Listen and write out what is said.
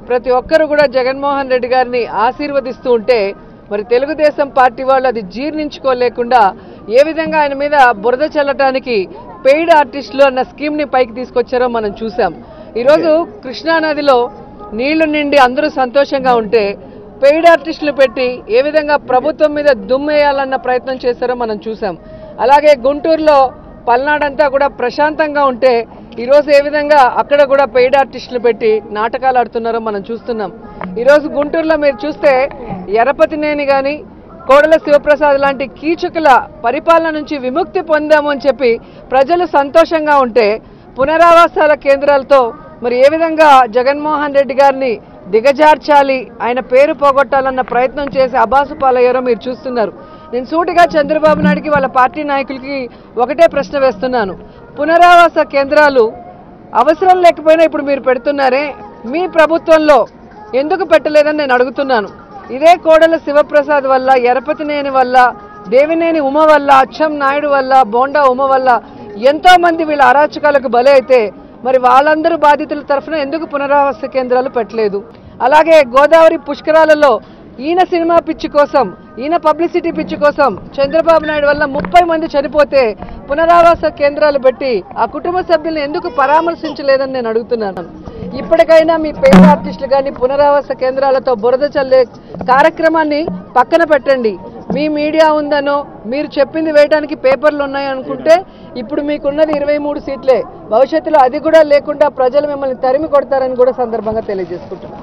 ప్రతి ఒక్కరు కూడా జగన్మోహన్ రెడ్డి గారిని ఆశీర్వదిస్తూ ఉంటే మరి తెలుగుదేశం పార్టీ వాళ్ళు అది జీర్ణించుకోలేకుండా ఏ విధంగా ఆయన మీద బురద చల్లటానికి పెయిడ్ ఆర్టిస్టులు అన్న స్కీమ్ని పైకి తీసుకొచ్చారో మనం చూసాం ఈరోజు కృష్ణానదిలో నీళ్లు నిండి అందరూ సంతోషంగా ఉంటే పెయిడ్ ఆర్టిస్టులు పెట్టి ఏ విధంగా ప్రభుత్వం మీద దుమ్మేయాలన్న ప్రయత్నం చేశారో మనం చూసాం అలాగే గుంటూరులో పల్నాడంతా కూడా ప్రశాంతంగా ఉంటే ఈరోజు ఏ విధంగా అక్కడ కూడా పెయిడ్ ఆర్టిస్టులు పెట్టి నాటకాలు ఆడుతున్నారో మనం చూస్తున్నాం ఈరోజు గుంటూరులో మీరు చూస్తే ఎరపతినేని కానీ కోడల శివప్రసాద్ లాంటి కీచకుల పరిపాలన నుంచి విముక్తి పొందాము అని చెప్పి ప్రజలు సంతోషంగా ఉంటే పునరావాసాల కేంద్రాలతో మరి ఏ విధంగా జగన్మోహన్ రెడ్డి గారిని దిగజార్చాలి ఆయన పేరు పోగొట్టాలన్న ప్రయత్నం చేసి అబాసు పాలయ్యారో మీరు చూస్తున్నారు నేను సూటిగా చంద్రబాబు నాయుడికి వాళ్ళ పార్టీ నాయకులకి ఒకటే ప్రశ్న వేస్తున్నాను పునరావాస కేంద్రాలు అవసరం లేకపోయినా ఇప్పుడు మీరు పెడుతున్నారే మీ ప్రభుత్వంలో ఎందుకు పెట్టలేదని నేను అడుగుతున్నాను ఇదే కోడల శివప్రసాద్ వల్ల ఎరపతినేని వల్ల దేవినేని ఉమ వల్ల అచ్చం నాయుడు వల్ల బోండా ఉమ వల్ల ఎంతో మంది వీళ్ళ అరాచకాలకు బలి అయితే మరి వాళ్ళందరూ బాధితుల తరఫున ఎందుకు పునరావాస కేంద్రాలు పెట్టలేదు అలాగే గోదావరి పుష్కరాలలో ఈయన సినిమా పిచ్చి కోసం ఈయన పబ్లిసిటీ పిచ్చి కోసం చంద్రబాబు నాయుడు వల్ల ముప్పై మంది చనిపోతే పునరావాస కేంద్రాలు పెట్టి ఆ కుటుంబ సభ్యులను ఎందుకు పరామర్శించలేదని నేను అడుగుతున్నాను ఇప్పటికైనా మీ పేద ఆర్టిస్టులు కానీ పునరావాస కేంద్రాలతో బురద చల్లే కార్యక్రమాన్ని పక్కన పెట్టండి మీ మీడియా ఉందనో మీరు చెప్పింది వేయడానికి పేపర్లు ఉన్నాయనుకుంటే ఇప్పుడు మీకున్నది ఇరవై మూడు సీట్లే భవిష్యత్తులో అది కూడా లేకుండా ప్రజలు మిమ్మల్ని తరిమి కొడతారని కూడా సందర్భంగా తెలియజేసుకుంటున్నాను